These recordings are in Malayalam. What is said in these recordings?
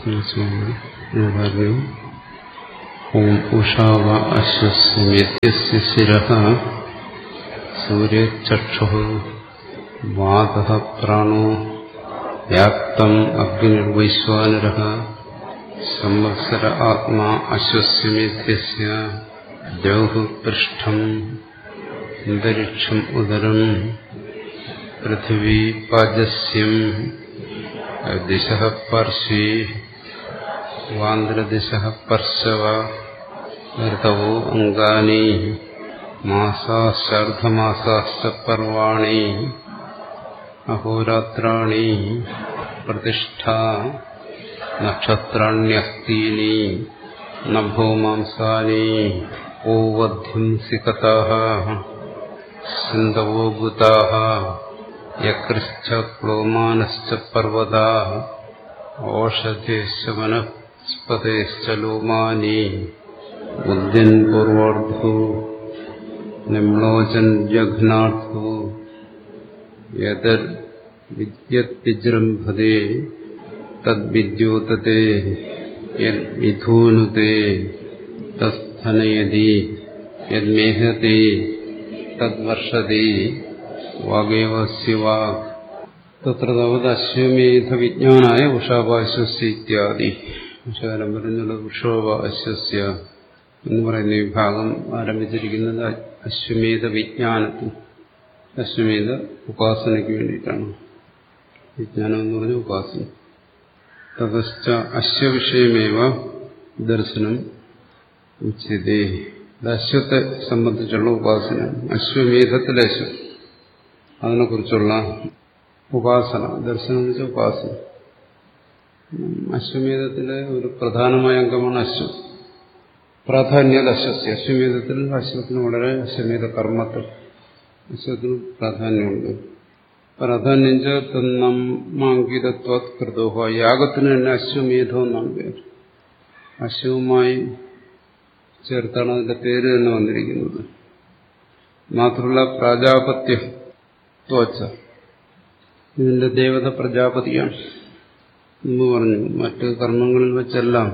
പറഞ്ഞു ഓം ഉഷാവ അശ്വസ്യമേത്യസ്യ ശിരഃ സൂര്യചക്ഷു വാത പ്രാണോ വ്യാപ്തം അഗ്നിർവൈശ്വാനര സംവത്സര ആത്മാ അശ്വസ്യമേത്യസ്യ ദ്യൗഹ് പൃഷ്ഠം അന്തരിക്ഷം ഉദരം പൃഥിവീ പാജസ്യം ദിശ പർശി വാന്ദ്രദിശ പർശവ ഋതവോ അംഗാനി മാസാശ്ചർദ്ധമാസാശ്ച പർവാണി അഹോരാത്രാണി പ്രതിഷ്ഠ നക്ഷത്രാണ്യസ്തീനി നഭോമാംസാനി ഓവധ്യംസികത സിന്ധവോ ഭൂതാ യകൃശ്ച ക്ലോമാനശ്ച പർവതാ ഓഷധേശ്ച വനസ്പതേശ്ച ലോമാനി ബുദ്ധിൻ പൂർവാർത്ഥോ നിമ്ലോചൻ ജഘ്നാർത്ഥോ യതർ വിദ്യത്തിജൃംഭതേ തദ്വിദ്യോതത്തെ യദ്വിധൂനുതേ തസ്ഥനയതി യദ്മേഹത്തെ തദ്വർഷതി വാഗേവസ്യ വാഗ് തത്ര തവത് അശ്വമേധ വിജ്ഞാനായ ഉഷാപാശ്വസ്യ ഇത്യാദി വിശാലം പറഞ്ഞുള്ള ഉഷോപാശ്വസ്യ എന്ന് പറയുന്ന വിഭാഗം ആരംഭിച്ചിരിക്കുന്നത് അശ്വമേധ വിജ്ഞാനത്തിൽ അശ്വമേധ ഉപാസനയ്ക്ക് വേണ്ടിയിട്ടാണ് വിജ്ഞാനം എന്ന് പറഞ്ഞ ഉപാസന തതശ്ച അശ്വവിഷയമേവ ദർശനം ഉച്ചതേ ഇത് അശ്വത്തെ സംബന്ധിച്ചുള്ള ഉപാസന അശ്വമേധത്തിലെ അശ്വം അതിനെക്കുറിച്ചുള്ള ഉപാസന ദർശനം എന്ന് വെച്ചാൽ ഉപാസന അശ്വമേധത്തിലെ ഒരു പ്രധാനമായ അംഗമാണ് അശ്വം പ്രാധാന്യത അശ്വസ്യ അശ്വമേധത്തിൽ അശ്വത്തിന് വളരെ അശ്വമേധ കർമ്മത്തിൽ അശ്വത്തിന് പ്രാധാന്യമുണ്ട് പ്രാധാന്യം ചേർത്തന്നമാങ്കിതത്വത്കൃതോഹ യാഗത്തിന് തന്നെ അശ്വമേധം എന്നാണ് പേര് അശ്വവുമായി ചേർത്താണ് അതിന്റെ പേര് തന്നെ വന്നിരിക്കുന്നത് മാത്രമല്ല പ്രാജാപത്യ ത്വച്ച ഇതിന്റെ ദേവത പ്രജാപതിയാണ് എന്ന് പറഞ്ഞു മറ്റ് കർമ്മങ്ങളിൽ വെച്ചെല്ലാം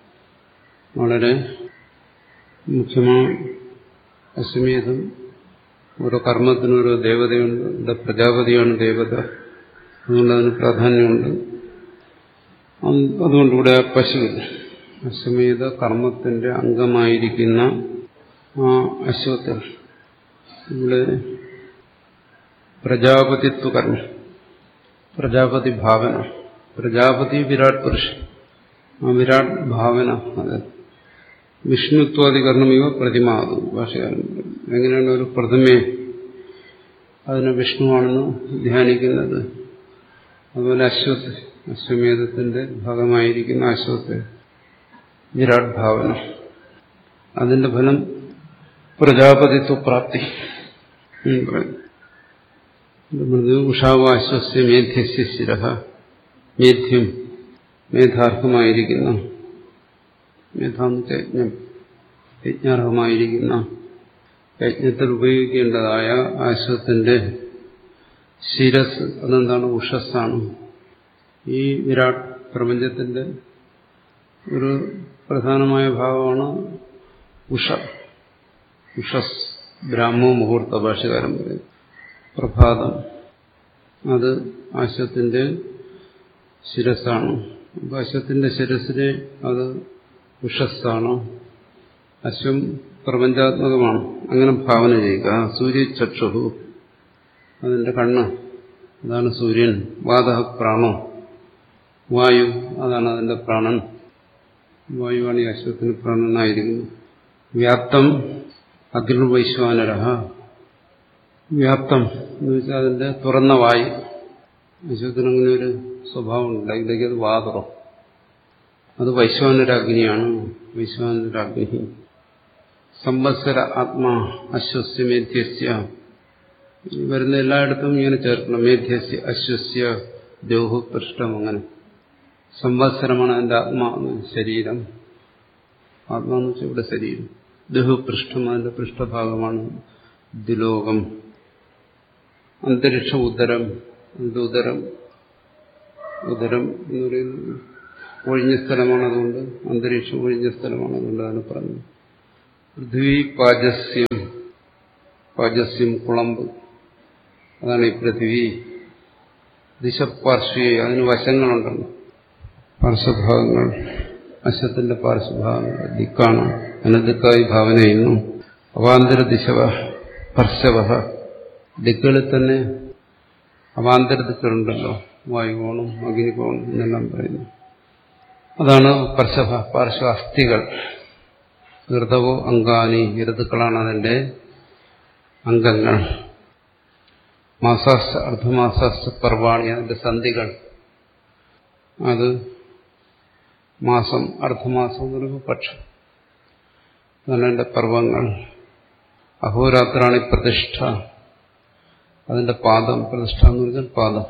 വളരെ മുഖ്യമാണ് അശ്വമേധം ഓരോ കർമ്മത്തിനൊരു ദേവതയുണ്ട് ഇവിടെ പ്രജാപതിയാണ് ദേവത അതുകൊണ്ട് അതിന് പ്രാധാന്യമുണ്ട് അതുകൊണ്ട് ഇവിടെ പശുവില്ല അശ്വമേധ കർമ്മത്തിന്റെ അംഗമായിരിക്കുന്ന ആ അശ്വത്തിൽ ഇവിടെ പ്രജാപതിത്വ കർമ്മം പ്രജാപതി ഭാവന പ്രജാപതി വിരാട് പുരുഷൻ ആ വിരാട് ഭാവന അത് വിഷ്ണുത്വാദികരണം ഇവ പ്രതിമാകും ഭാഷകാരൻ എങ്ങനെയാണ് ഒരു പ്രതിമയെ അതിനെ വിഷ്ണുവാണെന്ന് ധ്യാനിക്കുന്നത് അതുപോലെ അശ്വത്ത് അശ്വമേധത്തിന്റെ ഭാഗമായിരിക്കുന്ന അശ്വത്ത് വിരാട് ഭാവന അതിന്റെ ഫലം പ്രജാപതിത്വ പ്രാപ്തി ഉഷാവാശ്വസ്യ മേധ്യസ്യ ശിരഹ മേധ്യം മേധാർഹമായിരിക്കുന്ന മേധാന്ന് യജ്ഞം യജ്ഞാർഹമായിരിക്കുന്ന യജ്ഞത്തിൽ ഉപയോഗിക്കേണ്ടതായ ആശ്വത്തിന്റെ ശിരസ് അതെന്താണ് ഉഷസ്സാണ് ഈ വിരാട് പ്രപഞ്ചത്തിന്റെ ഒരു പ്രധാനമായ ഭാവമാണ് ഉഷ ഉഷസ് ബ്രാഹ്മോ മുഹൂർത്ത ഭാഷകാരം പറയും പ്രഭാതം അത് ആശ്വത്തിന്റെ ശിരസാണ് അപ്പൊ അശ്വത്തിന്റെ ശിരസിനെ അത് ഉഷസ്സാണ് അശ്വം പ്രപഞ്ചാത്മകമാണ് അങ്ങനെ ഭാവന ചെയ്യുക സൂര്യചക്ഷു അതിന്റെ കണ്ണ് അതാണ് സൂര്യൻ വാദ പ്രാണോ വായു അതാണ് അതിന്റെ പ്രാണൻ വായുവാണ് ഈ അശ്വത്തിന് പ്രാണനായിരിക്കുന്നത് വ്യാപ്തം അഗ്നിർവൈശ്വാനര വ്യാപ്തം എന്ന് വെച്ചാൽ അതിന്റെ തുറന്ന വായു അശ്വത്തിന് അങ്ങനെ ഒരു സ്വഭാവം ഉണ്ട് ഇതിലേക്ക് അത് വാതറം അത് വൈശ്വാനരാഗ്നിയാണ് വൈശ്വാനരാഗ്നി സംവത്സര ആത്മാ അശ്വസ്യമേധ്യസ്യ വരുന്ന എല്ലായിടത്തും ഇങ്ങനെ ചേർക്കണം മേധ്യസ്യ അശ്വസ്യ ദേഹു പൃഷ്ഠം അങ്ങനെ സംവത്സരമാണ് അതിന്റെ ആത്മാ ശരീരം ആത്മാന്ന് വെച്ചാൽ ഇവിടെ ശരീരം ദഹു പൃഷ്ഠം അതിന്റെ പൃഷ്ഠഭാഗമാണ് ദ്വിലോകം അന്തരീക്ഷ ഉദരം അതിന്റെ ഉദരം ഉദരം എന്ന് പറയുന്നത് ഒഴിഞ്ഞ സ്ഥലമാണ് അതുകൊണ്ട് അന്തരീക്ഷം ഒഴിഞ്ഞ സ്ഥലമാണ് അതുകൊണ്ട് അതിന് പറഞ്ഞു പൃഥ്വി പാജസ്യം പാജസ്യം കുളമ്പ് അതാണ് ഈ പൃഥ്വി ദിശപാർശ്വി അതിന് വശങ്ങളുണ്ടല്ലോ പാർശ്വഭാഗങ്ങൾ വശത്തിന്റെ പാർശ്വഭാഗങ്ങൾ ദിക്കാണ് അതിന് ദിക്കായി ഭാവന ചെയ്യുന്നു അവാന്തര ദിശവ പർശവ ദിക്കുകളിൽ തന്നെ അവാന്തര ദിക്കുകളുണ്ടല്ലോ വായുകോണം അഗ്നികോണം എന്നെല്ലാം പറയുന്നു അതാണ് പർശവ പാർശ്വ അസ്ഥികൾ ഋതവോ അങ്കാനി ഋതുക്കളാണ് അതിന്റെ അംഗങ്ങൾ മാസാസ് അർദ്ധമാസാസ് പർവാണി അതിന്റെ സന്ധികൾ അത് മാസം അർദ്ധമാസം എന്ന് പറയുമ്പോൾ പക്ഷം അതാണ് അതിന്റെ പർവങ്ങൾ അഹോരാത്രാണി പ്രതിഷ്ഠ അതിന്റെ പാദം പ്രതിഷ്ഠ എന്ന് പറഞ്ഞാൽ പാദം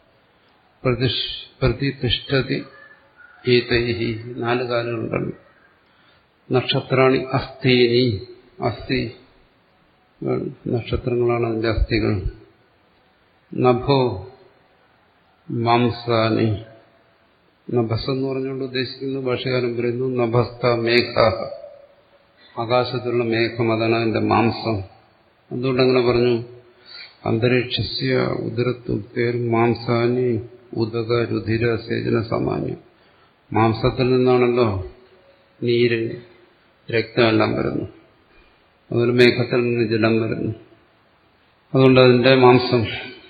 പ്രതിഷ്ഠതി ഏതൈഹി നാല് കാലുകളുണ്ടല്ലോ നക്ഷത്രാണി അസ്ഥീനി അസ്ഥി നക്ഷത്രങ്ങളാണ് അതിന്റെ അസ്ഥികൾ നഭോ മാംസാനി നഭസ് എന്ന് പറഞ്ഞുകൊണ്ട് ഉദ്ദേശിക്കുന്നത് ഭാഷകാരൻ പറയുന്നു നഭസ്ഥ മേഘ ആകാശത്തുള്ള മേഘം അതാണ് അതിന്റെ മാംസം എന്തുകൊണ്ടങ്ങനെ പറഞ്ഞു അന്തരീക്ഷസ്യ ഉദരത്തുക്തേർ മാംസാനി ഉദക രുധിര സേചന സാമാന്യം മാംസത്തിൽ നിന്നാണല്ലോ നീര് രക്തമെല്ലാം വരുന്നു അതുപോലെ മേഘത്തിൽ നിന്ന് ജലം വരുന്നു അതുകൊണ്ട് അതിന്റെ മാംസം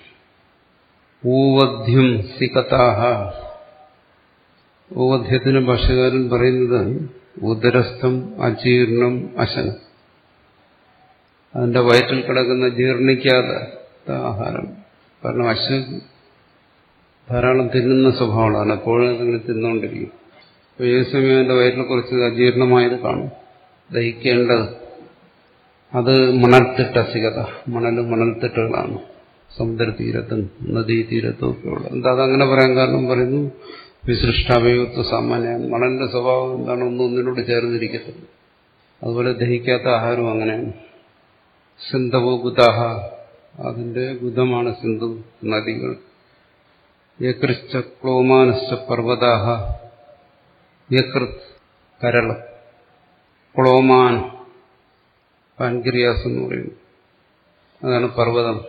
ഊവധ്യം സികതാഹ ഊവധ്യത്തിന് ഭാഷകാരൻ പറയുന്നത് ഉദരസ്ഥം അജീർണം അശനം അതിന്റെ വയറ്റിൽ കിടക്കുന്ന ജീർണിക്കാത്ത ആഹാരം കാരണം അശ്വ ധാരാളം തിന്നുന്ന സ്വഭാവമാണ് എപ്പോഴും എന്തെങ്കിലും തിന്നുകൊണ്ടിരിക്കും അപ്പോൾ ഏത് സമയം അതിന്റെ വയറ്റിൽ കുറച്ച് അജീർണമായത് കാണും ദഹിക്കേണ്ടത് അത് മണൽത്തിട്ട സികത മണലും മണൽത്തിട്ടുകളാണ് സമുദ്രതീരത്തും നദീതീരത്തും ഒക്കെ ഉള്ളത് എന്താ അതങ്ങനെ പറയാൻ കാരണം പറയുന്നു വിസൃഷ്ടാവയവത്വ സാമാന്യ മണലിന്റെ സ്വഭാവം എന്താണ് ഒന്നും ഒന്നിനോട് ചേർന്നിരിക്കത്തില്ല അതുപോലെ ദഹിക്കാത്ത ആഹാരവും അങ്ങനെയാണ് സിന്ധവോ ഗുദാഹ അതിന്റെ ഗുദമാണ് സിന്ധു നദികൾ യകൃശ്ച ക്ലോമാനശ്ച പർവ്വതാഹ യകൃത് കരള് ക്ലോമാൻ പാൻക്രിയാസ് എന്ന് പറയുന്നു അതാണ് പർവ്വതം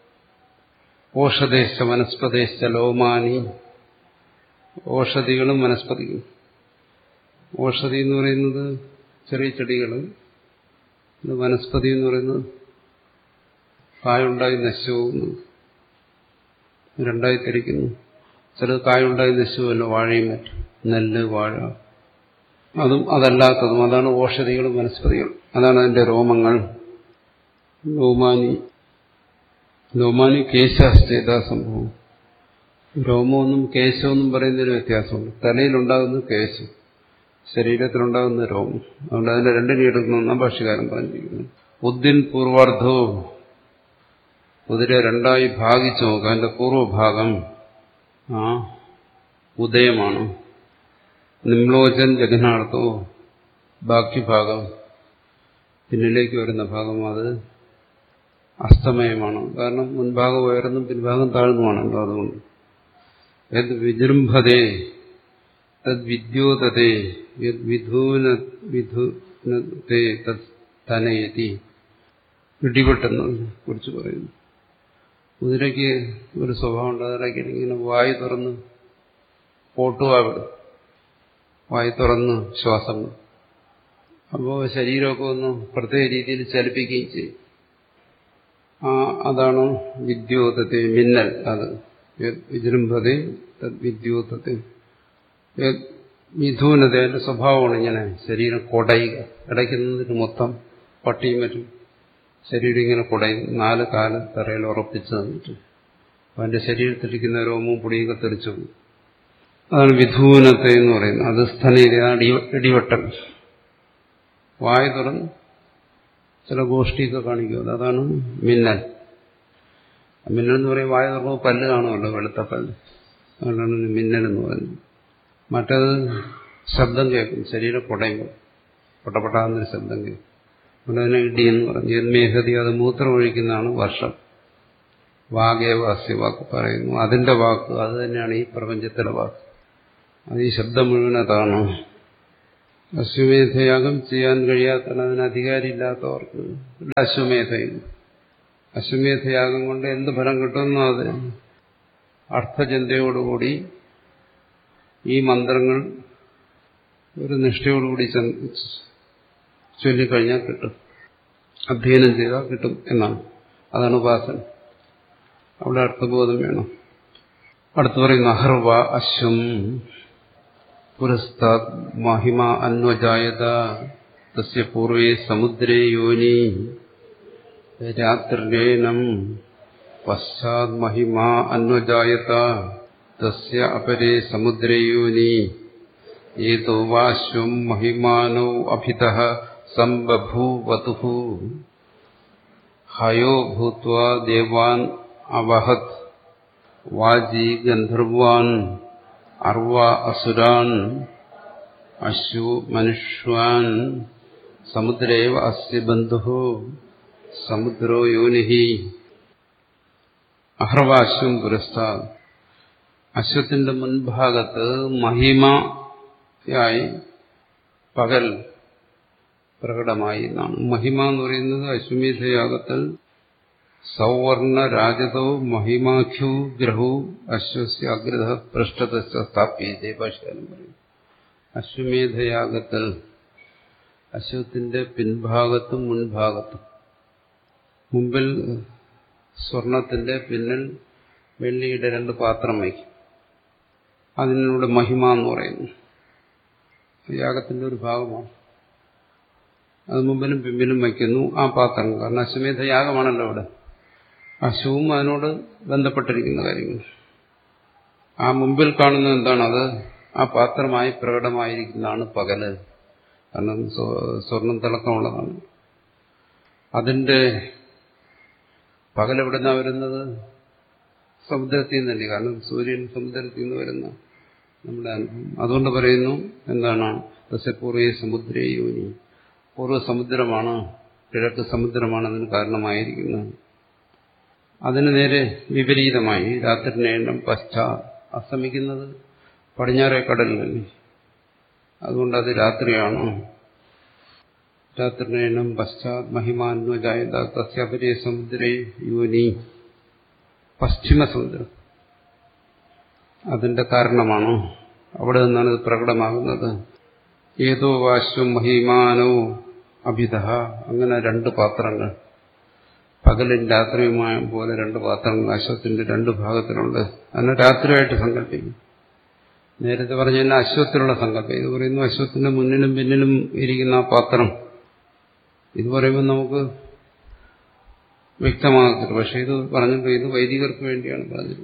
ഓഷദേശ വനസ്പദേശ ലോമാനി ഓഷധികളും വനസ്പതികളും ഓഷധി എന്ന് പറയുന്നത് ചെറിയ ചെടികൾ ഇത് വനസ്പതി എന്ന് പറയുന്നത് കായുണ്ടായി നശിച്ചു പോകുന്നു രണ്ടായി തിരിക്കുന്നു ചിലത് കായുണ്ടായി നശിച്ചുവല്ലോ വാഴയും മറ്റും നെല്ല് വാഴ അതും അതല്ലാത്തതും അതാണ് ഓഷധികളും വനസ്പതികളും അതാണ് അതിന്റെ രോമങ്ങൾ ലോമാനി ലോമാനി കേശാസ്ഥേത സംഭവം രോമമൊന്നും കേശമെന്നും പറയുന്നതിന് വ്യത്യാസമുണ്ട് തലയിലുണ്ടാകുന്ന കേശം ശരീരത്തിലുണ്ടാകുന്ന രോമം അതുകൊണ്ട് അതിന്റെ രണ്ടിനെ എടുക്കണമെന്നാണ് ഭാഷകാരൻ പറഞ്ഞിരിക്കുന്നത് ഉദ്ദിൻ പൂർവാർദ്ധവും കുതിര രണ്ടായി ഭാഗിച്ചു നോക്കുക അതിന്റെ പൂർവ്വഭാഗം ആ ഉദയമാണ് നിമ്ലോചൻ ജഗനാർത്ഥവും ബാക്കി ഭാഗം പിന്നിലേക്ക് വരുന്ന ഭാഗം അത് അസ്തമയമാണ് കാരണം മുൻഭാഗം ഉയർന്നും പിൻഭാഗം താഴ്ന്നുമാണല്ലോ അതുകൊണ്ട് യത് വിജൃംഭതേ തദ് വിദ്യോതേ യത് വിധൂന വിധുനത്തെ തത് തനയതി ഇടിപെട്ടെന്നതിനെ കുറിച്ച് പറയുന്നു കുതിരയ്ക്ക് ഒരു സ്വഭാവം ഉണ്ട് അതിടയ്ക്ക് ഇങ്ങനെ വായു തുറന്ന് പോട്ടുവാവിടും വായു തുറന്ന് ശ്വാസം അപ്പോൾ ശരീരമൊക്കെ ഒന്ന് പ്രത്യേക രീതിയിൽ ചലിപ്പിക്കുകയും ചെയ്യും ആ അതാണ് വിദ്യോതത്തെ മിന്നൽ അത് വിജൃംഭത വിദ്യോതത്തെ മിഥൂനത അതിന്റെ സ്വഭാവമാണ് ഇങ്ങനെ ശരീരം കൊടയുക ഇടയ്ക്ക് നിന്നിട്ട് മൊത്തം പട്ടിയും മറ്റും ശരീരം ഇങ്ങനെ കുടയും നാല് കാല് തറയിൽ ഉറപ്പിച്ച് നിന്നിട്ട് അവന്റെ ശരീരത്തിലിരിക്കുന്ന രോമവും പൊടിയൊക്കെ തെറിച്ചു അതാണ് വിധൂനത്തെ എന്ന് പറയുന്നത് അത് സ്ഥനയിലാണ് ഇടിവട്ടൽ വായ തുറന്ന് ചില ഗോഷ്ടിയൊക്കെ കാണിക്കും അതാണ് മിന്നൽ മിന്നൽ എന്ന് പറയും വായ തുറക്കുമ്പോൾ പല്ല് കാണുമല്ലോ വെളുത്ത പല്ല് അതുകൊണ്ടാണ് മിന്നൽ എന്ന് പറയുന്നത് മറ്റത് ശബ്ദം കേൾക്കും ശരീരം കുടയുമ്പോൾ പൊട്ടപ്പൊട്ടാകുന്നൊരു ശബ്ദം കേൾക്കും അതുകൊണ്ട് അതിനെ ഇടി എന്ന് പറഞ്ഞു മേഹതി അത് മൂത്രം ഒഴിക്കുന്നതാണ് വർഷം വാഗേവാസ്യ വാക്ക് പറയുന്നു അതിന്റെ വാക്ക് അത് തന്നെയാണ് ഈ പ്രപഞ്ചത്തിലെ വാക്ക് അത് ഈ ശബ്ദം മുഴുവൻ അതാണ് അശ്വമേധയാഗം ചെയ്യാൻ കഴിയാത്ത അതിന് അധികാരമില്ലാത്തവർക്ക് അശ്വമേധയും അശ്വമേധയാഗം കൊണ്ട് എന്ത് ഫലം കിട്ടുമെന്നോ അത് അർത്ഥചിന്തയോടുകൂടി ഈ മന്ത്രങ്ങൾ ഒരു നിഷ്ഠയോടുകൂടി ചൊല്ലിക്കഴിഞ്ഞാൽ കിട്ടും അധ്യയനം ചെയ്താൽ കിട്ടും എന്നാണ് അതാണ് ഉപാസന അവിടെ അർത്ഥബോധം വേണം അടുത്ത് പറയുന്ന അഹർവ അശ്വം പുരസ്താത് മഹിമ അന്വജായത തസ്യ പൂർവേ സമുദ്രേ യോനി രാത്രിലേനം പശ്ചാത് മഹിമ അന്വജായത തസ്യ അപരേ സമുദ്രേ യോനി ഏതോ വാശ്വം മഹിമാനോ അഭിത സംബഭൂവതു ഹയോ ഭൂത്വാ ദേവാൻ അവഹത് വാജി ഗന്ധർവാൻ അർവ അസുരാൻ അശ്വു മനുഷ്വാൻ സമുദ്രേവ അസ്യ ബന്ധു സമുദ്രോ യോനി അഹർവാശ്വം പുരസ്താ അശ്വത്തിന്റെ മുൻഭാഗത്ത് മഹിമയായി പകൽ പ്രകടമായി എന്നാണ് മഹിമ എന്ന് പറയുന്നത് അശ്വമേധയാഗത്തിൽ സൗവർണ രാജതോ മഹിമാഖ്യു ഗ്രഹു അശ്വസ്യ അഗ്രഹ പൃഷ്ഠത സ്ഥാപ്യത്തെ ഭാഷകാലം പറയും അശ്വമേധയാഗത്തിൽ അശ്വത്തിന്റെ പിൻഭാഗത്തും മുൻഭാഗത്തും മുമ്പിൽ സ്വർണത്തിന്റെ പിന്നിൽ വെള്ളിയുടെ രണ്ട് പാത്രം വയ്ക്കും അതിനൂടെ മഹിമ എന്ന് പറയുന്നു യാഗത്തിന്റെ ഒരു ഭാഗമാണ് അത് മുമ്പിലും പിമ്പിലും വയ്ക്കുന്നു ആ പാത്രം കാരണം അശ്വമേധ യാഗമാണല്ലോ അവിടെ അശ്വവും അതിനോട് ബന്ധപ്പെട്ടിരിക്കുന്ന കാര്യങ്ങൾ ആ മുമ്പിൽ കാണുന്നത് എന്താണ് അത് ആ പാത്രമായി പ്രകടമായിരിക്കുന്നതാണ് പകല് കാരണം സ്വർണം തിളക്കമുള്ളതാണ് അതിന്റെ പകലെവിടെ നിന്നാണ് വരുന്നത് സമുദ്രത്തിൽ നിന്നല്ലേ കാരണം സൂര്യൻ സമുദ്രത്തിൽ നിന്ന് വരുന്ന നമ്മുടെ അനുഭവം അതുകൊണ്ട് പറയുന്നു എന്താണ് ദശപൂർവ്വ സമുദ്രേ യോനി പൂർവ്വ സമുദ്രമാണ് കിഴക്ക് സമുദ്രമാണ് അതിന് കാരണമായിരിക്കുന്നത് അതിന് നേരെ വിപരീതമായി രാത്രിനേണം പശ്ചാ അസ്തമിക്കുന്നത് പടിഞ്ഞാറേ കടലിലല്ലേ അതുകൊണ്ട് അത് രാത്രിയാണ് രാത്രിനേനം പശ്ചാത് മഹിമാന്വജായത തസ്യപരേ സമുദ്രേ യോനി പശ്ചിമ സമുദ്രം അതിന്റെ കാരണമാണ് അവിടെ നിന്നാണ് ഇത് പ്രകടമാകുന്നത് ഏതോ വാശ്വം മഹിമാനോ അഭിത അങ്ങനെ രണ്ട് പാത്രങ്ങൾ പകലും രാത്രിയുമായ പോലെ രണ്ട് പാത്രങ്ങൾ അശ്വത്തിന്റെ രണ്ട് ഭാഗത്തിലുണ്ട് അതിനെ രാത്രിയായിട്ട് സങ്കല്പിക്കും നേരത്തെ പറഞ്ഞ തന്നെ അശ്വത്തിലുള്ള സങ്കല്പം ഇത് പറയുന്നു അശ്വത്തിന്റെ മുന്നിലും പിന്നിലും ഇരിക്കുന്ന ആ പാത്രം ഇത് പറയുമ്പോൾ നമുക്ക് വ്യക്തമാകത്തില്ല പക്ഷെ ഇത് പറഞ്ഞിട്ട് ഇത് വൈദികർക്ക് വേണ്ടിയാണ് പറഞ്ഞത്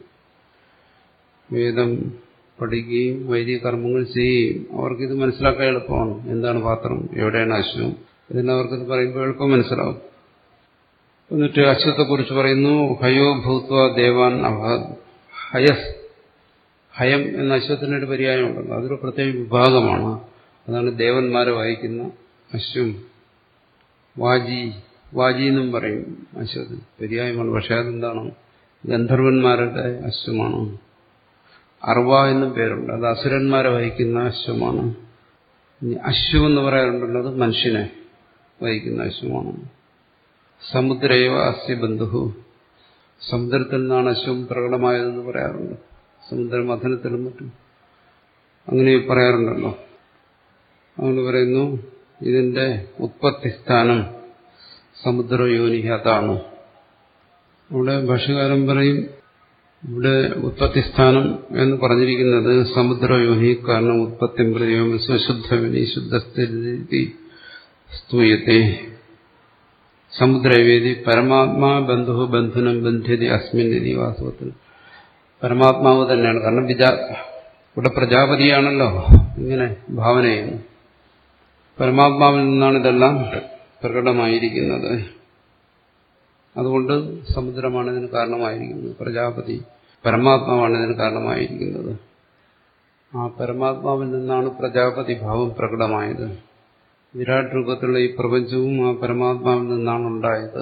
വേദം പഠിക്കുകയും വൈദിക കർമ്മങ്ങൾ ചെയ്യുകയും അവർക്കിത് മനസ്സിലാക്കാൻ എളുപ്പമാണ് എന്താണ് പാത്രം എവിടെയാണ് അശ്വം ഇതിന് അവർക്കിത് പറയുമ്പോൾ എളുപ്പം മനസ്സിലാവും എന്നിട്ട് അശ്വത്തെക്കുറിച്ച് പറയുന്നു ഹയോ ഭൂത്വ ദേവാൻ അവ ഹയസ് ഹയം എന്ന അശ്വത്തിനൊരു പര്യായമുണ്ടല്ലോ അതൊരു പ്രത്യേക വിഭാഗമാണ് അതാണ് ദേവന്മാരെ വായിക്കുന്ന അശ്വം വാജി വാജി എന്നും പറയും അശ്വത്തിന് പര്യായമാണ് പക്ഷെ അതെന്താണ് ഗന്ധർവന്മാരുടെ അശ്വമാണ് അർവ എന്നും പേരുണ്ട് അത് അസുരന്മാരെ വഹിക്കുന്ന അശ്വമാണ് അശ്വം എന്ന് പറയാറുണ്ടല്ലോ അത് മനുഷ്യനെ വഹിക്കുന്ന അശ്വമാണ് സമുദ്രയവ അസ്യ ബന്ധു സമുദ്രത്തിൽ നിന്നാണ് അശ്വം പ്രകടമായതെന്ന് പറയാറുണ്ട് സമുദ്രമഥനത്തിലും മറ്റും അങ്ങനെ പറയാറുണ്ടല്ലോ അതുകൊണ്ട് പറയുന്നു ഇതിന്റെ ഉത്പത്തിസ്ഥാനം സമുദ്രയോനി അതാണ് ഇവിടെ ഭാഷകാലം പറയും ഇവിടെ ഉത്പത്തിസ്ഥാനം എന്ന് പറഞ്ഞിരിക്കുന്നത് സമുദ്രയോനി കാരണം ഉത്പത്തി പ്രയോഗം സ്വശുദ്ധവിനി ശുദ്ധസ്ഥിതി സ്തൂയത്തെ സമുദ്രവേദി പരമാത്മാ ബന്ധു ബന്ധുനം ബന്ധ്യതി അസ്മിൻ നിധി വാസ്തവത്തിൽ പരമാത്മാവ് തന്നെയാണ് കാരണം വിജാ ഇവിടെ പ്രജാപതിയാണല്ലോ ഇങ്ങനെ ഭാവന ചെയ്യുന്നു പരമാത്മാവിൽ നിന്നാണ് ഇതെല്ലാം പ്രകടമായിരിക്കുന്നത് അതുകൊണ്ട് സമുദ്രമാണ് ഇതിന് കാരണമായിരിക്കുന്നത് പ്രജാപതി പരമാത്മാവാണ് ഇതിന് കാരണമായിരിക്കുന്നത് ആ പരമാത്മാവിൽ നിന്നാണ് പ്രജാപതി ഭാവം പ്രകടമായത് വിരാട് രൂപത്തിലുള്ള ഈ പ്രപഞ്ചവും ആ പരമാത്മാവിൽ നിന്നാണ് ഉണ്ടായത്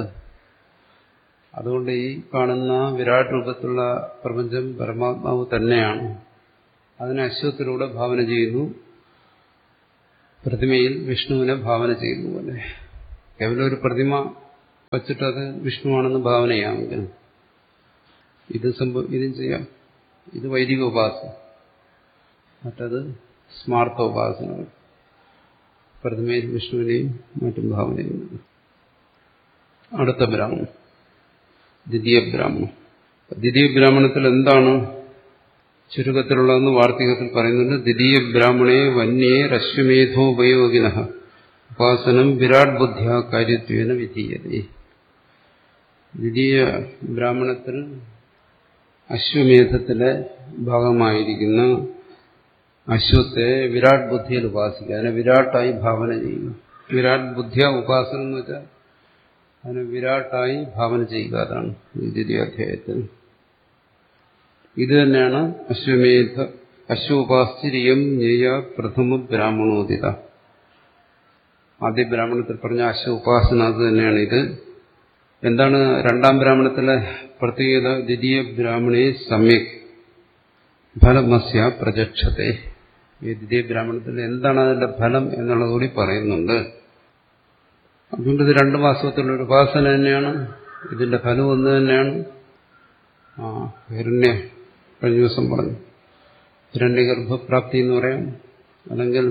അതുകൊണ്ട് ഈ കാണുന്ന വിരാട് രൂപത്തിലുള്ള പ്രപഞ്ചം പരമാത്മാവ് തന്നെയാണ് അതിനെ അശ്വത്തിലൂടെ ഭാവന ചെയ്യുന്നു പ്രതിമയിൽ വിഷ്ണുവിനെ ഭാവന ചെയ്യുന്നു പോലെ കേവലം ഒരു പ്രതിമ വച്ചിട്ട് അത് വിഷ്ണുവാണെന്ന് ഭാവന ചെയ്യാമെങ്കിൽ ഇത് സംഭവം ഇതും ചെയ്യാം ഇത് വൈദിക ഉപാസന മറ്റത് സ്മാർത്ഥ ഉപാസനകൾ പ്രതിമയിൽ വിഷ്ണുവിനെയും മറ്റും ഭാവന ചെയ്യുന്നത് അടുത്ത ബ്രാഹ്മണം ദ്വിതീയ ബ്രാഹ്മണം ദ്വിതീയ ബ്രാഹ്മണത്തിൽ എന്താണ് ചുരുക്കത്തിലുള്ളതെന്ന് വാർത്തികത്തിൽ പറയുന്നുണ്ട് ദ്വിതീയ ബ്രാഹ്മണേ വന്യേ രശ്വമേധോപയോഗിന ഉപാസനം വിരാട് ബുദ്ധിയ കാര്യത്വേന വിധീയതേ ദ്വിതീയ ബ്രാഹ്മണത്തിൽ അശ്വമേധത്തിലെ ഭാഗമായിരിക്കുന്ന അശ്വത്തെ വിരാട് ബുദ്ധിയിൽ ഉപാസിക്കുക അതിനെ വിരാട്ടായി ഭാവന ചെയ്യുക വിരാട് ബുദ്ധിയ ഉപാസന എന്ന് വെച്ചാൽ അതിനെ വിരാട്ടായി ഭാവന ചെയ്യുക അതാണ് ഈ ദ്വിതീയ അധ്യായത്തിൽ ഇത് തന്നെയാണ് അശ്വമേധ അശ്വോപാശ്ചര്യം ജ്ഞേയ പ്രഥമ ബ്രാഹ്മണോദിത ആദ്യ ബ്രാഹ്മണത്തിൽ പറഞ്ഞ അശ്വോപാസന അത് തന്നെയാണ് ഇത് എന്താണ് രണ്ടാം ബ്രാഹ്മണത്തിലെ പ്രത്യേകത ദ്വിതീയ ബ്രാഹ്മണേ സമ്യക് ഫലമസ്യ പ്രചക്ഷത്തെ ഈ ദ്വിതീയ ബ്രാഹ്മണത്തിൽ എന്താണ് അതിന്റെ ഫലം എന്നുള്ളത് കൂടി പറയുന്നുണ്ട് അതുകൊണ്ട് ഇത് രണ്ട് മാസത്തിലുള്ള ഒരു ഉപാസന തന്നെയാണ് ഇതിന്റെ ഫലം ഒന്ന് തന്നെയാണ് ആ ഹിരണ്യ കഴിഞ്ഞ ദിവസം പറഞ്ഞു ഹിരണ്യഗർഭപ്രാപ്തി എന്ന് പറയാം അല്ലെങ്കിൽ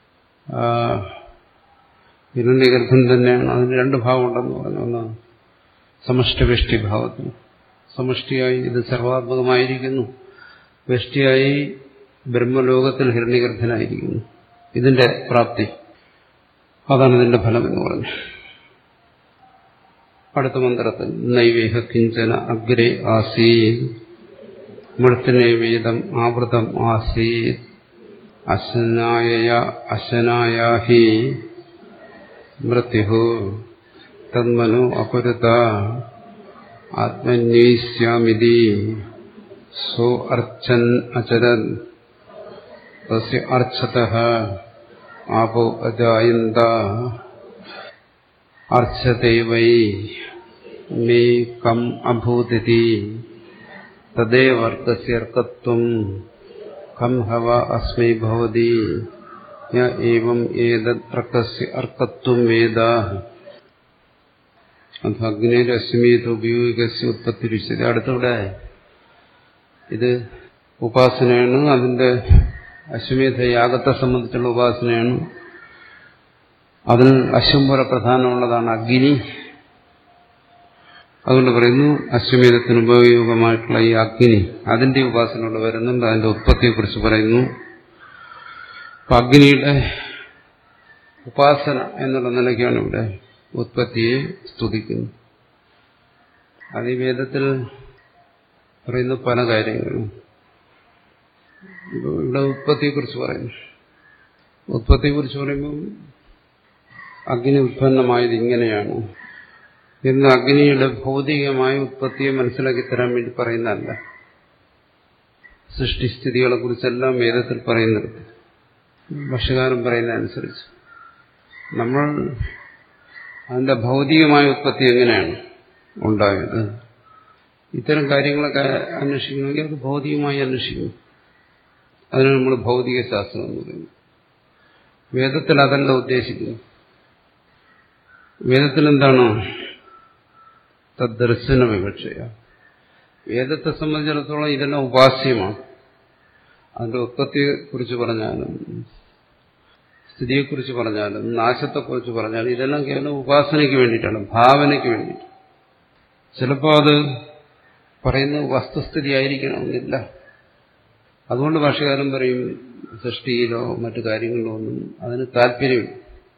ഹിരണ്യഗർഭം തന്നെയാണ് അതിന് രണ്ട് ഭാവം ഉണ്ടെന്ന് പറഞ്ഞു ഒന്ന് സമഷ്ടവൃഷ്ടി ഭാവത്തിന് സമഷ്ടിയായി ഇത് സർവാത്മകമായിരിക്കുന്നു വ്യഷ്ടിയായി ബ്രഹ്മലോകത്തിൽ ഹിരണ്യഗർഭനായിരിക്കുന്നു ഇതിന്റെ പ്രാപ്തി അതാണ് ഇതിന്റെ ഫലം എന്ന് പറഞ്ഞു അടുത്ത മന്ത്രത്തിൽ നൈവേഹ കിഞ്ചന അഗ്രേ ആസീത് മൃത്തിനൈവേദം ആവൃതം ആസീത് അശനായ അശനായാഹി മൃത്യു തന്മനു അപരുത ആത്മന്യേഷ്യാമിതി സോ അർച്ചൻ അചരൻ തസ്യ അർച്ചതഃ ആപോ അജായന്ത അർച്ചത്തെ വൈ മേ കം അഭൂതി തദ്ദേവർക്കസ്യർക്കത്വം കം ഹവ അസ്മൈ ഭവതി യ ഏവം ഏതദ്ർക്കസ്യ അർക്കത്വം വേദ അത് അഗ്നേരശ്മീത് ഉപയോഗിക്കസ്യ ഉത്പത്തി വിശദ അടുത്തവിടെ ഇത് ഉപാസനയാണ് അതിന്റെ അശ്വമേധ യാഗത്തെ സംബന്ധിച്ചുള്ള ഉപാസനയാണ് അതിൽ അശ്വം പോലെ പ്രധാനമുള്ളതാണ് അഗ്നി അതുകൊണ്ട് പറയുന്നു അശ്വമേധത്തിന് ഉപയോഗമായിട്ടുള്ള ഈ അഗ്നി അതിന്റെ ഉപാസനയോട് വരുന്നുണ്ട് അതിന്റെ ഉത്പത്തിയെക്കുറിച്ച് പറയുന്നു അപ്പൊ അഗ്നിയുടെ ഉപാസന എന്നുള്ള നിലയ്ക്കാണ് ഇവിടെ ഉത്പത്തിയെ സ്തുതിക്കുന്നത് അത് ഈ വേദത്തിൽ പറയുന്ന പല കാര്യങ്ങളും ഇവിടെ ഉത്പത്തിയെക്കുറിച്ച് പറയുന്നു ഉത്പത്തിയെക്കുറിച്ച് പറയുമ്പോൾ അഗ്നി ഉത്പന്നമായത് ഇങ്ങനെയാണ് എന്ന് അഗ്നിയുടെ ഭൗതികമായ ഉത്പത്തിയെ മനസ്സിലാക്കി തരാൻ വേണ്ടി പറയുന്നതല്ല സൃഷ്ടിസ്ഥിതികളെ കുറിച്ചെല്ലാം വേദത്തിൽ പറയുന്നത് ഭക്ഷ്യകാരൻ പറയുന്നതനുസരിച്ച് നമ്മൾ അതിന്റെ ഭൗതികമായ ഉത്പത്തി എങ്ങനെയാണ് ഉണ്ടായത് ഇത്തരം കാര്യങ്ങളൊക്കെ അന്വേഷിക്കണമെങ്കിൽ അത് ഭൗതികമായി അന്വേഷിക്കണം അതിനാണ് നമ്മൾ ഭൗതിക ശാസ്ത്രം എന്ന് പറയുന്നത് വേദത്തിൽ അതല്ല ഉദ്ദേശിക്കുന്നു വേദത്തിൽ എന്താണ് തദ്ദർശന വിവക്ഷയ വേദത്തെ സംബന്ധിച്ചിടത്തോളം ഇതെല്ലാം ഉപാസ്യമാണ് അതിന്റെ ഉത്പത്തിയെക്കുറിച്ച് പറഞ്ഞാലും സ്ഥിതിയെക്കുറിച്ച് പറഞ്ഞാലും നാശത്തെക്കുറിച്ച് പറഞ്ഞാലും ഇതെല്ലാം കേവലം ഉപാസനയ്ക്ക് വേണ്ടിയിട്ടാണ് ഭാവനയ്ക്ക് വേണ്ടിയിട്ട് ചിലപ്പോൾ അത് പറയുന്ന വസ്തുസ്ഥിതി ആയിരിക്കണമെന്നില്ല അതുകൊണ്ട് ഭാഷകാരൻ പറയും സൃഷ്ടിയിലോ മറ്റു കാര്യങ്ങളിലോ ഒന്നും അതിന് താല്പര്യമില്ല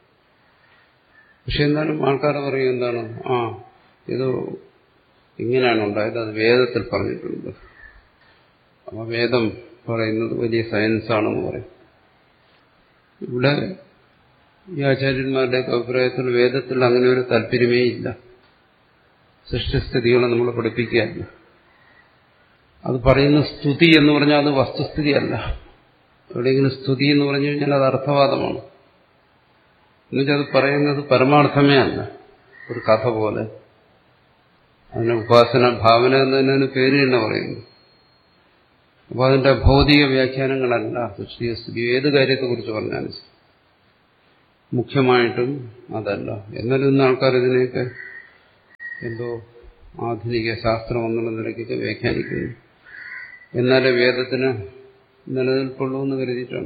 പക്ഷെ എന്നാലും ആൾക്കാർ പറയും എന്താണ് ആ ഇത് ഇങ്ങനെയാണ് ഉണ്ടായത് അത് വേദത്തിൽ പറഞ്ഞിട്ടുണ്ട് അപ്പൊ വേദം പറയുന്നത് വലിയ സയൻസാണെന്ന് പറയും ഇവിടെ ഈ ആചാര്യന്മാരുടെ അഭിപ്രായത്തിൽ വേദത്തിൽ അങ്ങനെ ഒരു താല്പര്യമേ ഇല്ല സൃഷ്ടിസ്ഥിതികളെ നമ്മൾ പഠിപ്പിക്കുകയല്ല അത് പറയുന്ന സ്തുതി എന്ന് പറഞ്ഞാൽ അത് വസ്തുസ്ഥിതിയല്ല എവിടെയെങ്കിലും സ്തുതി എന്ന് പറഞ്ഞു കഴിഞ്ഞാൽ അത് അർത്ഥവാദമാണ് എന്നുവെച്ചാൽ അത് പറയുന്നത് പരമാർത്ഥമേ അല്ല ഒരു കഥ പോലെ അതിന് ഉപാസന ഭാവന എന്നതിന് പേര് തന്നെ പറയുന്നു അപ്പോൾ അതിന്റെ ഭൗതിക വ്യാഖ്യാനങ്ങളല്ല സൃഷ്ടിയ സ്ഥിതി ഏത് കാര്യത്തെക്കുറിച്ച് പറഞ്ഞാലും ശരി. മുഖ്യമായിട്ടും അതല്ല എന്നാലും ഇന്ന് ആൾക്കാർ ഇതിനെയൊക്കെ എന്തോ ആധുനിക ശാസ്ത്രം എന്നുള്ള നിലയ്ക്കൊക്കെ വ്യാഖ്യാനിക്കുന്നു എന്നാലേ വേദത്തിന് നിലനിൽപ്പുള്ളൂ എന്ന് കരുതിയിട്ടാണ്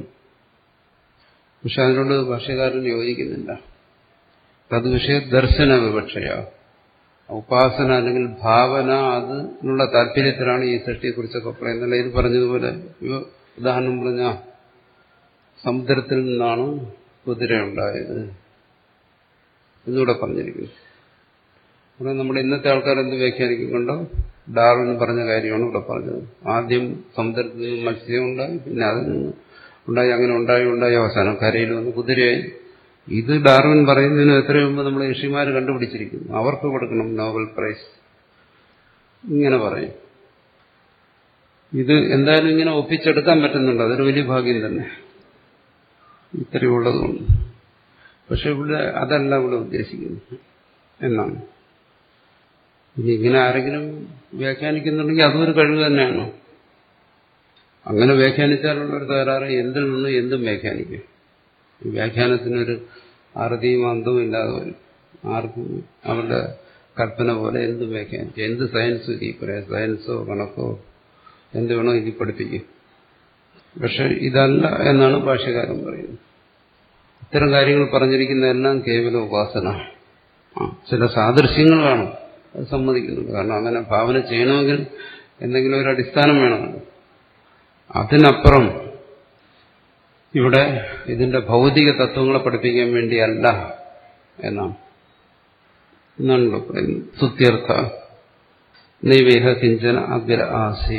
പക്ഷെ അതിനോട് ഭാഷ്യകാരൻ യോജിക്കുന്നില്ല തത് വിഷയ ദർശന വിവക്ഷയ ഉപാസന അല്ലെങ്കിൽ ഭാവന അതിനുള്ള താല്പര്യത്തിലാണ് ഈ സൃഷ്ടിയെക്കുറിച്ചൊക്കെ പറയുന്നത് ഇത് പറഞ്ഞതുപോലെ ഇവ ഉദാഹരണം പറഞ്ഞ സമുദ്രത്തിൽ നിന്നാണ് കുതിര ഉണ്ടായത് എന്നിവിടെ പറഞ്ഞിരിക്കുന്നു അവിടെ നമ്മുടെ ഇന്നത്തെ ആൾക്കാർ എന്ത് വ്യാഖ്യാനിക്കുന്നുണ്ടോ ഡാർവിൻ പറഞ്ഞ കാര്യമാണ് ഇവിടെ പറഞ്ഞത് ആദ്യം സമുദ്രത്തിൽ നിന്ന് മത്സ്യം ഉണ്ടായി പിന്നെ അതിൽ നിന്ന് ഉണ്ടായി അങ്ങനെ ഉണ്ടായി ഉണ്ടായി അവസാനം കരയിൽ വന്ന് കുതിരയായി ഇത് ഡാർവിൻ പറയുന്നതിന് എത്രയോ മുമ്പ് നമ്മൾ ഋഷിമാർ കണ്ടുപിടിച്ചിരിക്കുന്നു അവർക്ക് കൊടുക്കണം നോബൽ പ്രൈസ് ഇങ്ങനെ പറയും ഇത് എന്തായാലും ഇങ്ങനെ ഒപ്പിച്ചെടുക്കാൻ പറ്റുന്നുണ്ട് അതൊരു വലിയ ഭാഗ്യം തന്നെ ഇത്രയുള്ളതുകൊണ്ട് പക്ഷെ ഇവിടെ അതല്ല ഇവിടെ ഉദ്ദേശിക്കുന്നത് എന്നാണ് ഇനി ഇങ്ങനെ ആരെങ്കിലും വ്യാഖ്യാനിക്കുന്നുണ്ടെങ്കിൽ അതും ഒരു കഴിവ് തന്നെയാണ് അങ്ങനെ വ്യാഖ്യാനിച്ചാലുള്ള ഒരു തകരാറ് എന്തിൽ നിന്നും എന്തും വ്യാഖ്യാനിക്കും ഈ വ്യാഖ്യാനത്തിനൊരു അറുതിയും അന്തവും ഇല്ലാതെ വരും ആർക്കും അവരുടെ കൽപ്പന പോലെ എന്തും വ്യാഖ്യാനിക്കും എന്ത് സയൻസ് ഈ പറയാം സയൻസോ കണക്കോ എന്ത് വേണോ ഇതിൽ പഠിപ്പിക്കും പക്ഷെ ഇതല്ല എന്നാണ് ഭാഷ്യകാരൻ പറയുന്നത് ഇത്തരം കാര്യങ്ങൾ പറഞ്ഞിരിക്കുന്നതെല്ലാം കേവല ഉപാസന ആ, ചില സാദൃശ്യങ്ങൾ വേണം അത് സമ്മതിക്കുന്നുണ്ട് കാരണം അങ്ങനെ ഭാവന ചെയ്യണമെങ്കിൽ എന്തെങ്കിലും ഒരു അടിസ്ഥാനം വേണമല്ലോ അതിനപ്പുറം ഇവിടെ ഇതിന്റെ ഭൗതിക തത്വങ്ങളെ പഠിപ്പിക്കാൻ വേണ്ടിയല്ല എന്നാണ് എന്നാണല്ലോ പറയുന്നത് സുത്യർത്ഥ നൈവേഹ കിഞ്ചന അഗ്ര ആസി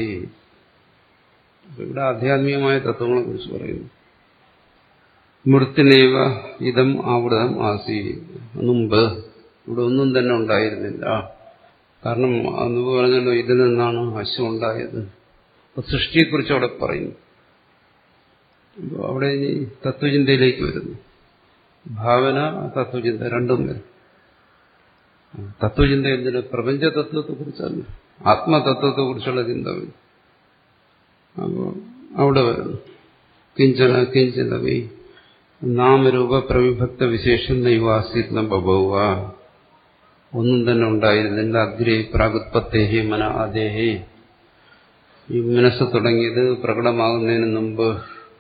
ഇവിടെ ആധ്യാത്മികമായ തത്വങ്ങളെ കുറിച്ച് പറയുന്നു മൃത്തിനേവ ഇതം ആവൃതം ആസി മുമ്പ് ഇവിടെ ഒന്നും തന്നെ ഉണ്ടായിരുന്നില്ല കാരണം അന്ന് പറഞ്ഞല്ലോ ഇതിൽ നിന്നാണ് അശ്വം ഉണ്ടായത് അപ്പൊ സൃഷ്ടിയെക്കുറിച്ച് അവിടെ പറയുന്നു അപ്പൊ അവിടെ ഇനി തത്വചിന്തയിലേക്ക് വരുന്നു ഭാവന തത്വചിന്ത രണ്ടും വരും തത്വചിന്ത എന്തിന് പ്രപഞ്ച തത്വത്തെക്കുറിച്ചല്ല ആത്മതത്വത്തെക്കുറിച്ചുള്ള ചിന്ത വരും അപ്പോൾ അവിടെ വരുന്നു കിഞ്ചന കിഞ്ചനവി നാമരൂപ പ്രവിഭക്ത വിശേഷം നൈവാസിത്വം ബഭൗവ ഒന്നും തന്നെ ഉണ്ടായിരുന്നില്ല അഗ്രേ പ്രാഗുത്പത്തേഹി മന അതേഹി ഈ മനസ്സ് തുടങ്ങിയത് പ്രകടമാകുന്നതിന് മുമ്പ്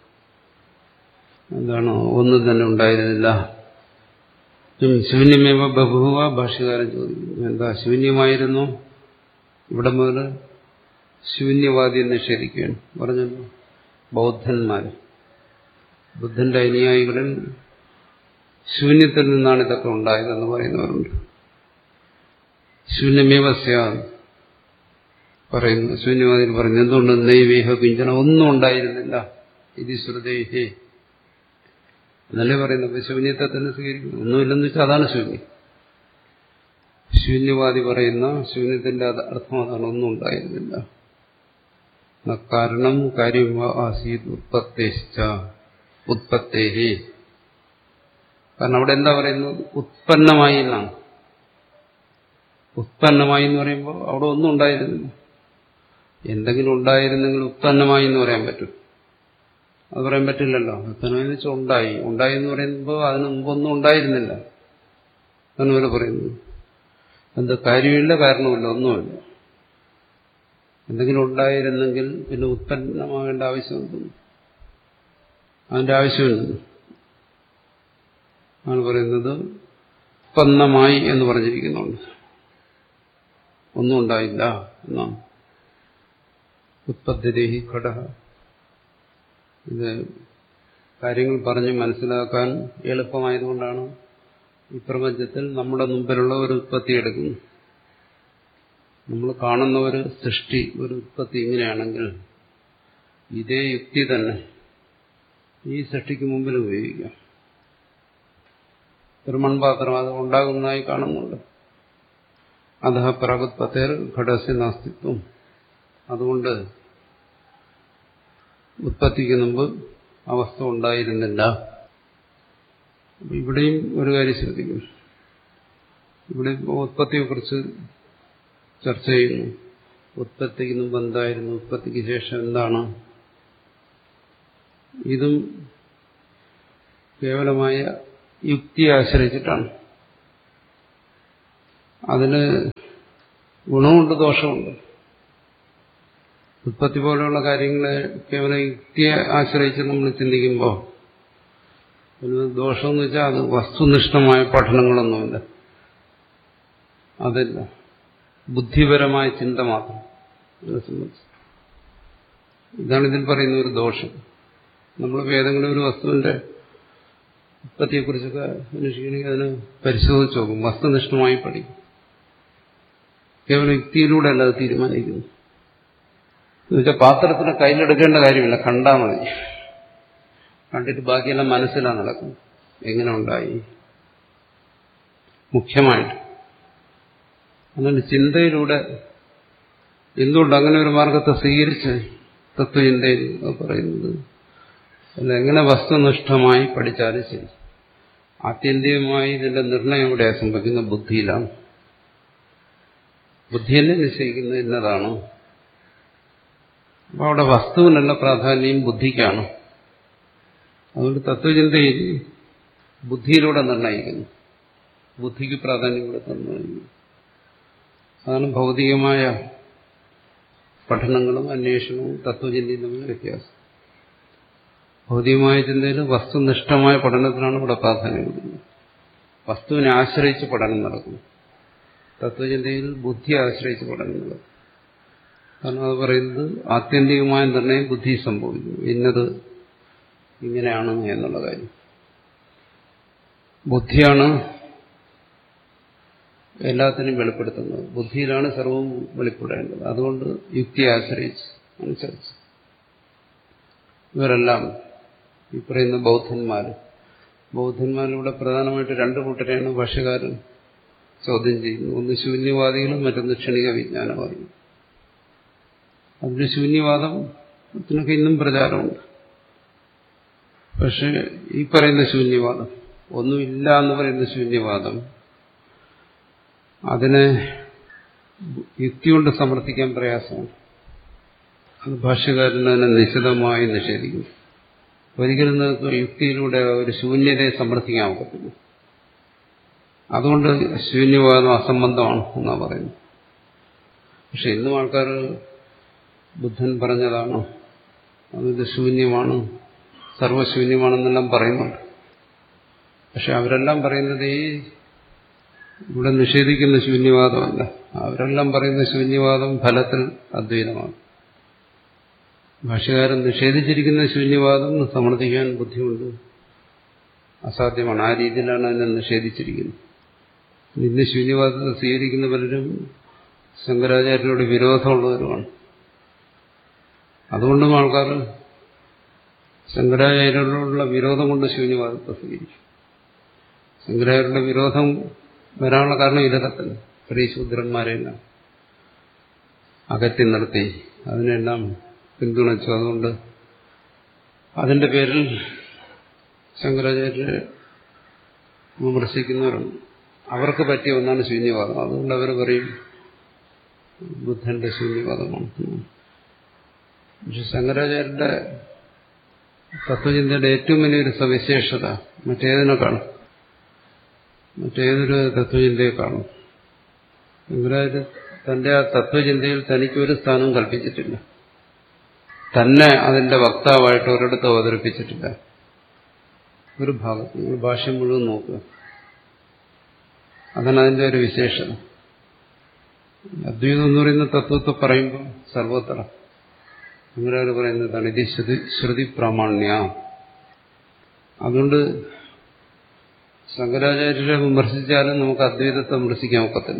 എന്താണ് ഒന്നും തന്നെ ഉണ്ടായിരുന്നില്ല ശൂന്യമേവ ബഭുവ ഭാഷകാരൻ ചോദിക്കുന്നു എന്താ ശൂന്യമായിരുന്നു ഇവിടെ മുതൽ ശൂന്യവാദിയെ നിഷേധിക്കുകയാണ് പറഞ്ഞല്ലോ ബൗദ്ധന്മാര് ബുദ്ധന്റെ അനുയായികളിൽ ശൂന്യത്തിൽ നിന്നാണ് ഇതൊക്കെ ഉണ്ടായതെന്ന് പറയുന്നവരുണ്ട് ശൂന്യമേവസ്യ പറയുന്നു ശൂന്യവാദിയിൽ പറയുന്നു എന്തുകൊണ്ട് നൈവേഹ പിഞ്ചന ഒന്നും ഉണ്ടായിരുന്നില്ല ഇത് ശ്രുതേഹേ എന്നല്ലേ പറയുന്നത് അപ്പൊ ശൂന്യത്തെ തന്നെ സ്വീകരിക്കുന്നു ഒന്നുമില്ലെന്ന് വെച്ചാൽ അതാണ് ശൂന്യം ശൂന്യവാദി പറയുന്ന ശൂന്യത്തിന്റെ അർത്ഥം അതാണ് ഒന്നും ഉണ്ടായിരുന്നില്ല കാരണം കാര്യം ആസീത് ഉത്പത്തേശ്ച ഉത്പത്തേഹി കാരണം അവിടെ എന്താ പറയുന്നത് ഉത്പന്നമായി എന്നാണ് ഉത്പന്നമായി എന്ന് പറയുമ്പോൾ അവിടെ ഒന്നും ഉണ്ടായിരുന്നില്ല എന്തെങ്കിലും ഉണ്ടായിരുന്നെങ്കിൽ ഉത്പന്നമായി എന്ന് പറയാൻ പറ്റും അത് പറയാൻ പറ്റില്ലല്ലോ ഉത്പന്നമായി എന്ന് വെച്ചാൽ ഉണ്ടായി ഉണ്ടായി എന്ന് പറയുമ്പോൾ അതിന് മുമ്പൊന്നും ഉണ്ടായിരുന്നില്ല എന്നാണ് ഇവര് പറയുന്നത് എന്ത് കാര്യമില്ല കാരണമില്ല ഒന്നുമില്ല എന്തെങ്കിലും ഉണ്ടായിരുന്നെങ്കിൽ പിന്നെ ഉത്പന്നമാകേണ്ട ആവശ്യമുണ്ട് അതിന്റെ ആവശ്യമില്ല ആണ് പറയുന്നത് ഉത്പന്നമായി എന്ന് പറഞ്ഞിരിക്കുന്നുണ്ട് ഒന്നും ഉണ്ടായില്ല എന്നാണ് ഉത്പത്തിരേഹി ഘടക ഇത് കാര്യങ്ങൾ പറഞ്ഞ് മനസ്സിലാക്കാൻ എളുപ്പമായതുകൊണ്ടാണ് ഈ പ്രപഞ്ചത്തിൽ നമ്മുടെ മുമ്പിലുള്ള ഒരു ഉത്പത്തി എടുക്കുന്നു നമ്മൾ കാണുന്ന ഒരു സൃഷ്ടി ഒരു ഉത്പത്തി ഇങ്ങനെയാണെങ്കിൽ ഇതേ യുക്തി തന്നെ ഈ സൃഷ്ടിക്ക് മുമ്പിൽ ഉപയോഗിക്കാം ഒരു മൺപാത്രം അത് ഉണ്ടാകുന്നതായി കാണുന്നുണ്ട് അധ പ്രാഗുത്പത്തേർ ഘടസ്യ നാസ്തിത്വം അതുകൊണ്ട് ഉത്പത്തിക്ക് മുമ്പ് അവസ്ഥ ഉണ്ടായിരുന്നില്ല ഇവിടെയും ഒരു കാര്യം ശ്രദ്ധിക്കും ഇവിടെ ഉത്പത്തിയെക്കുറിച്ച് ചർച്ച ചെയ്യുന്നു ഉത്പത്തിക്ക് മുമ്പ് എന്തായിരുന്നു ഉത്പത്തിക്ക് ശേഷം എന്താണ് ഇതും കേവലമായ യുക്തിയെ ആശ്രയിച്ചിട്ടാണ് അതിന് ഗുണമുണ്ട് ദോഷമുണ്ട് ഉത്പത്തി പോലെയുള്ള കാര്യങ്ങളെ കേവലം യുക്തിയെ ആശ്രയിച്ച് നമ്മൾ ചിന്തിക്കുമ്പോൾ ഒരു ദോഷമെന്ന് വെച്ചാൽ അത് വസ്തുനിഷ്ഠമായ പഠനങ്ങളൊന്നുമില്ല അതല്ല ബുദ്ധിപരമായ ചിന്ത മാത്രം ഇതിനെ സംബന്ധിച്ച് ഇതാണ് ഇതിൽ പറയുന്ന ഒരു ദോഷം നമ്മൾ ഏതെങ്കിലും ഒരു വസ്തുവിന്റെ ഉത്പത്തിയെക്കുറിച്ചൊക്കെ അന്വേഷിക്കണമെങ്കിൽ അതിന് പരിശോധിച്ച് നോക്കും വസ്തുനിഷ്ഠമായി പഠിക്കും കേവലം യുക്തിയിലൂടെ അല്ല അത് തീരുമാനിക്കുന്നു എന്നുവെച്ചാൽ പാത്രത്തിന് കയ്യിലെടുക്കേണ്ട കാര്യമില്ല കണ്ടാൽ മതി കണ്ടിട്ട് ബാക്കിയെല്ലാം മനസ്സിലാണ് നടക്കുന്നത് എങ്ങനെ ഉണ്ടായി മുഖ്യമായിട്ട് അതുകൊണ്ട് ചിന്തയിലൂടെ എന്തുകൊണ്ട് അങ്ങനെ ഒരു മാർഗത്തെ സ്വീകരിച്ച് തത്വചിന്തയിൽ പറയുന്നത് അല്ല എങ്ങനെ വസ്തുനിഷ്ഠമായി പഠിച്ചാലും ശരി ആത്യന്തികമായി ഇതിന്റെ നിർണയം ഇവിടെ സംഭവിക്കുന്ന ബുദ്ധിയിലാണ് ബുദ്ധി തന്നെ നിശ്ചയിക്കുന്നത് ഇന്നതാണ് അപ്പോൾ അവിടെ വസ്തുവിനല്ല പ്രാധാന്യം ബുദ്ധിക്കാണ് അതുകൊണ്ട് തത്വചിന്തയിൽ ബുദ്ധിയിലൂടെ നിർണയിക്കുന്നു ബുദ്ധിക്ക് പ്രാധാന്യം കൊടുക്കുന്നു അതാണ് ഭൗതികമായ പഠനങ്ങളും അന്വേഷണവും തത്വചിന്തയും തമ്മിൽ വ്യത്യാസം ഭൗതികമായ ചിന്തയിൽ വസ്തുനിഷ്ഠമായ പഠനത്തിനാണ് ഇവിടെ പ്രാധാന്യം കൊടുക്കുന്നത് വസ്തുവിനെ ആശ്രയിച്ച് പഠനം നടക്കുന്നു തത്വചിന്തയിൽ ബുദ്ധി ആശ്രയിച്ച് പഠനം നടക്കും കാരണം അത് പറയുന്നത് ആത്യന്തികമായ നിർണയം ബുദ്ധി സംഭവിക്കുന്നു ഇന്നത് ഇങ്ങനെയാണ് എന്നുള്ള കാര്യം ബുദ്ധിയാണ് എല്ലാത്തിനും വെളിപ്പെടുത്തുന്നത് ബുദ്ധിയിലാണ് സർവവും വെളിപ്പെടേണ്ടത് അതുകൊണ്ട് യുക്തിയെ ആശ്രയിച്ച് അനുസരിച്ച് ഇവരെല്ലാം ഈ പറയുന്ന ബൗദ്ധന്മാർ ബൗദ്ധന്മാരിലൂടെ പ്രധാനമായിട്ട് രണ്ട് കൂട്ടരെയാണ് ഭാഷകാരൻ ചോദ്യം ചെയ്യുന്നത് ഒന്ന് ശൂന്യവാദികളും മറ്റൊന്ന് ക്ഷണിക വിജ്ഞാനവാദികളും അതിന് ശൂന്യവാദത്തിനൊക്കെ ഇന്നും പ്രചാരമുണ്ട് പക്ഷെ ഈ പറയുന്ന ശൂന്യവാദം ഒന്നുമില്ല എന്ന് പറയുന്ന ശൂന്യവാദം അതിനെ യുക്തി കൊണ്ട് സമർത്ഥിക്കാൻ പ്രയാസമാണ് അത് ഭാഷ്യകാരൻ അതിനെ നിശിതമായി നിഷേധിക്കുന്നു ഒരിക്കലും നിങ്ങൾക്ക് യുക്തിയിലൂടെ ഒരു ശൂന്യതയെ സമർത്ഥിക്കാൻ ഒക്കത്തില്ല അതുകൊണ്ട് ശൂന്യവാദം അസംബന്ധമാണ് എന്നാണ് പറയുന്നത് പക്ഷെ ഇന്നും ആൾക്കാർ ബുദ്ധൻ പറഞ്ഞതാണ് അതിന്റെ ശൂന്യമാണ് സർവശൂന്യമാണെന്നെല്ലാം പറയുന്നുണ്ട് പക്ഷെ അവരെല്ലാം പറയുന്നത് ഈ ഇവിടെ നിഷേധിക്കുന്ന ശൂന്യവാദമല്ല അവരെല്ലാം പറയുന്ന ശൂന്യവാദം ഫലത്തിൽ അദ്വൈതമാണ് ഭാഷകാരൻ നിഷേധിച്ചിരിക്കുന്ന ശൂന്യവാദം സമർത്ഥിക്കാൻ ബുദ്ധിമുണ്ട് അസാധ്യമാണ് ആ രീതിയിലാണ് അതിനെ നിഷേധിച്ചിരിക്കുന്നത് ഇന്ന് ശൂന്യവാദത്തെ സ്വീകരിക്കുന്ന പലരും ശങ്കരാചാര്യരോട് വിരോധമുള്ളവരുമാണ് അതുകൊണ്ടും ആൾക്കാർ ശങ്കരാചാര്യരോടുള്ള വിരോധം കൊണ്ട് ശൂന്യവാദത്തെ സ്വീകരിക്കും ശങ്കരാചാര്യരുടെ വിരോധം വരാനുള്ള കാരണം ഇതൊക്കെ തന്നെ സ്ത്രീശൂദ്രന്മാരെല്ലാം അകറ്റി നിർത്തി അതിനെല്ലാം പിന്തുണച്ചു അതുകൊണ്ട് അതിന്റെ പേരിൽ ശങ്കരാചാര്യരെ വിമർശിക്കുന്നവരുണ്ട് അവർക്ക് പറ്റിയ ഒന്നാണ് ശൂന്യവാദം അതുകൊണ്ട് അവർ പറയും ബുദ്ധന്റെ ശൂന്യവാദമാണ് പക്ഷെ ശങ്കരാചാര്യരുടെ തത്വചിന്തയുടെ ഏറ്റവും വലിയൊരു സവിശേഷത മറ്റേതിനെ കാണും മറ്റേതൊരു തത്വചിന്തയെ കാണും ശങ്കരാചാര്യ തന്റെ ആ തത്വചിന്തയിൽ തനിക്ക് ഒരു സ്ഥാനവും കൽപ്പിച്ചിട്ടില്ല തന്നെ അതിന്റെ വക്താവായിട്ട് ഒരിടത്ത് അവതരിപ്പിച്ചിട്ടില്ല ഒരു ഭാഗത്ത് നിങ്ങൾ ഭാഷ മുഴുവൻ നോക്കുക അതാണ് അതിന്റെ ഒരു വിശേഷത അദ്വൈതം എന്ന് പറയുന്ന തത്വത്തെ പറയുമ്പോൾ സർവത്ര അങ്ങനെ പറയുന്നതാണ് ഇത് ശ്രുതി ശ്രുതി പ്രാമാണ്യ അതുകൊണ്ട് ശങ്കരാചാര്യരെ വിമർശിച്ചാലും നമുക്ക് അദ്വൈതത്തെ വിമർശിക്കാൻ ഒക്കത്തില്ല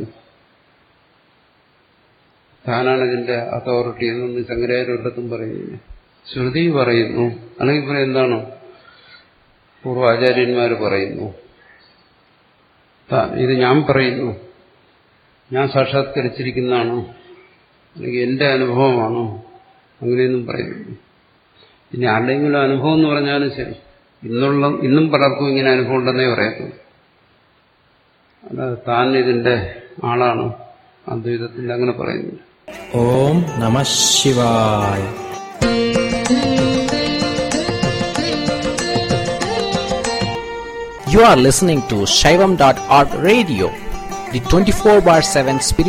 താനാണ് ഇതിന്റെ അതോറിറ്റി എന്നൊന്നും ശങ്കരാചാര്യ ഒരിടത്തും പറയുന്നില്ല ശ്രുതി പറയുന്നു അല്ലെങ്കിൽ പറയാം എന്താണ് പൂർവാചാര്യന്മാർ പറയുന്നു ഇത് ഞാൻ പറയുന്നു ഞാൻ സാക്ഷാത്കരിച്ചിരിക്കുന്നതാണോ അല്ലെങ്കിൽ എന്റെ അനുഭവമാണോ അങ്ങനെയൊന്നും പറയുന്നു ഇനി ആരുടെയെങ്കിലും അനുഭവം എന്ന് പറഞ്ഞാലും ശരി ഇന്നുള്ള ഇന്നും പലർക്കും ഇങ്ങനെ അനുഭവം ഉണ്ടെന്നേ പറയത്തുള്ളൂ അല്ലാതെ താൻ ഇതിന്റെ ആളാണ് അദ്വൈതത്തിന്റെ അങ്ങനെ പറയുന്നില്ല ഓം നമ ശിവായ You are listening to Shaivam.org radio, the 24 bar 7 spiritual